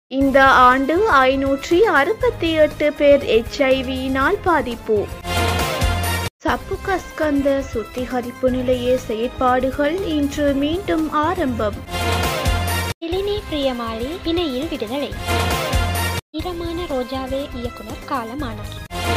இந்த ஆண்டு ஐநூற்றி அறுபத்தி எட்டு பேர் எச்ஐவியினால் பாதிப்பு சப்புகஸ்கந்த சுத்திகரிப்பு நிலைய செயற்பாடுகள் இன்று மீண்டும் ஆரம்பம் இளினி பிரியமாளி பிணையில் விடுதலை ஈரமான ரோஜாவே இயக்குனர் காலமானார்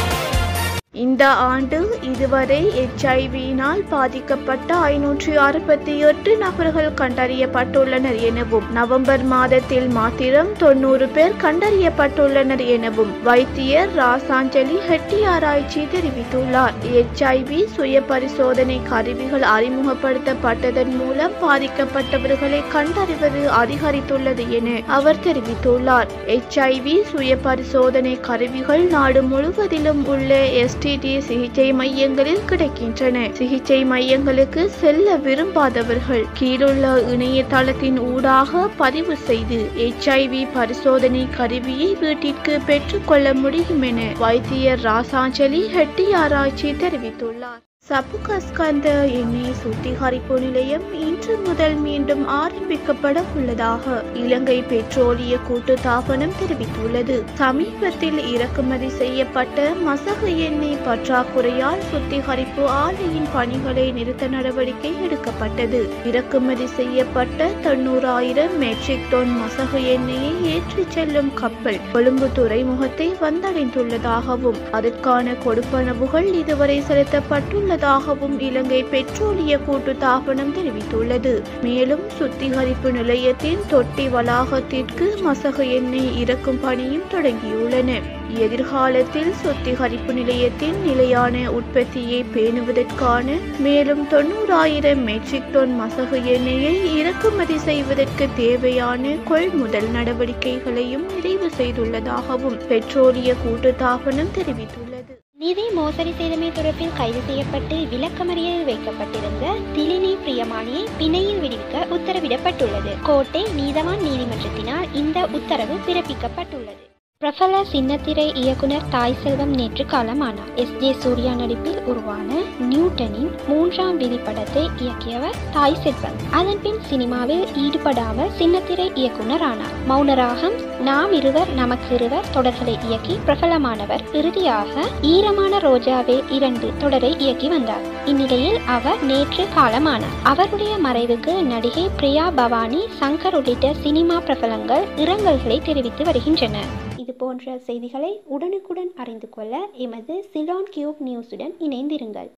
இந்த ஆண்டு இதுவரை எச்ஐவியினால் பாதிக்கப்பட்ட ஐநூற்றி அறுபத்தி எட்டு நபர்கள் கண்டறியப்பட்டுள்ளனர் எனவும் நவம்பர் மாதத்தில் மாத்திரம் தொண்ணூறு பேர் கண்டறியப்பட்டுள்ளனர் எனவும் வைத்தியர் ராசாஞ்சலி ஹெட்டி ஆராய்ச்சி தெரிவித்துள்ளார் எச்ஐவி சுய பரிசோதனை கருவிகள் அறிமுகப்படுத்தப்பட்டதன் மூலம் பாதிக்கப்பட்டவர்களை கண்டறிவது அதிகரித்துள்ளது என அவர் தெரிவித்துள்ளார் எச்ஐவி சுய பரிசோதனை கருவிகள் நாடு முழுவதிலும் உள்ள எஸ்டிடி சிகிச்சை மையங்களில் கிடைக்கின்றன சிகிச்சை மையங்களுக்கு செல்ல விரும்பாதவர்கள் கீழுள்ள இணையதளத்தின் ஊடாக பதிவு செய்து எச்ஐவி பரிசோதனை கருவியை வீட்டிற்கு பெற்றுக்கொள்ள முடியும் என வைத்தியர் ராசாஞ்சலி ஹெட்டி ஆராய்ச்சி தெரிவித்துள்ளார் சப்புகஸ்கந்த எண்ணெய் சுத்திகரிப்பு நிலையம் இன்று முதல் மீண்டும் ஆரம்பிக்கப்பட உள்ளதாக இலங்கை பெட்ரோலிய கூட்டு தாபனம் தெரிவித்துள்ளது சமீபத்தில் இறக்குமதி செய்யப்பட்ட மசகு எண்ணெய் பற்றாக்குறையால் சுத்திகரிப்பு ஆலையின் பணிகளை நிறுத்த நடவடிக்கை எடுக்கப்பட்டது இறக்குமதி செய்யப்பட்ட தொண்ணூறாயிரம் மெட்ரிக் டன் மசகு எண்ணெயை ஏற்றிச் செல்லும் கப்பல் கொழும்பு துறைமுகத்தை வந்தடைந்துள்ளதாகவும் அதற்கான கொடுப்பனவுகள் இதுவரை செலுத்தப்பட்டுள்ளதாகவும் இலங்கை பெட்ரோலிய கூட்டு தாபனம் தெரிவித்துள்ளது மேலும் சுத்திகரிப்பு நிலையத்தின் தொட்டி வளாகத்திற்கு மசகு எண்ணெய் இறக்கும் பணியும் தொடங்கியுள்ளன எதிர்காலத்தில் சுத்திகரிப்பு நிலையத்தின் நிலையான உற்பத்தியை பேணுவதற்கான மேலும் தொண்ணூறாயிரம் மெட்ரிக் டன் மசகு எண்ணெயை இறக்குமதி செய்வதற்கு தேவையான கொள்முதல் நடவடிக்கைகளையும் நிறைவு செய்துள்ளதாகவும் பெட்ரோலிய கூட்டுத்தாபனம் தெரிவித்துள்ளது நிதி மோசடி செய்தமை தொடர்பில் கைது செய்யப்பட்டு விளக்கமறியலில் வைக்கப்பட்டிருந்த திலினி பிரியமானியை பிணையில் விடுவிக்க உத்தரவிடப்பட்டுள்ளது கோட்டை நீதவான் நீதிமன்றத்தினால் இந்த உத்தரவு பிறப்பிக்கப்பட்டுள்ளது பிரபல சின்னத்திரை இயக்குனர் தாய் செல்வம் நேற்று காலமானார் எஸ் ஜே சூர்யா நடிப்பில் உருவான நியூட்டனின் மூன்றாம் விதி படத்தை இயக்கியவர் தாய் செல்வம் அதன் பின் சினிமாவில் ஈடுபடாமல் சின்னத்திரை இயக்குனர் ஆனார் மௌனராகம் நாம் இருவர் நமக்கு இருவர் தொடர்களை இயக்கி பிரபலமானவர் இறுதியாக ஈரமான ரோஜாவே இரண்டு தொடரை இயக்கி வந்தார் இந்நிலையில் அவர் நேற்று காலமானார் அவருடைய மறைவுக்கு நடிகை பிரியா பவானி சங்கர் உள்ளிட்ட சினிமா பிரபலங்கள் இரங்கல்களை தெரிவித்து வருகின்றனர் இது போன்ற செய்திகளை உடனுக்குடன் அறிந்து கொள்ள எமது சிலான் கியூப் நியூஸுடன் இணைந்திருங்கள்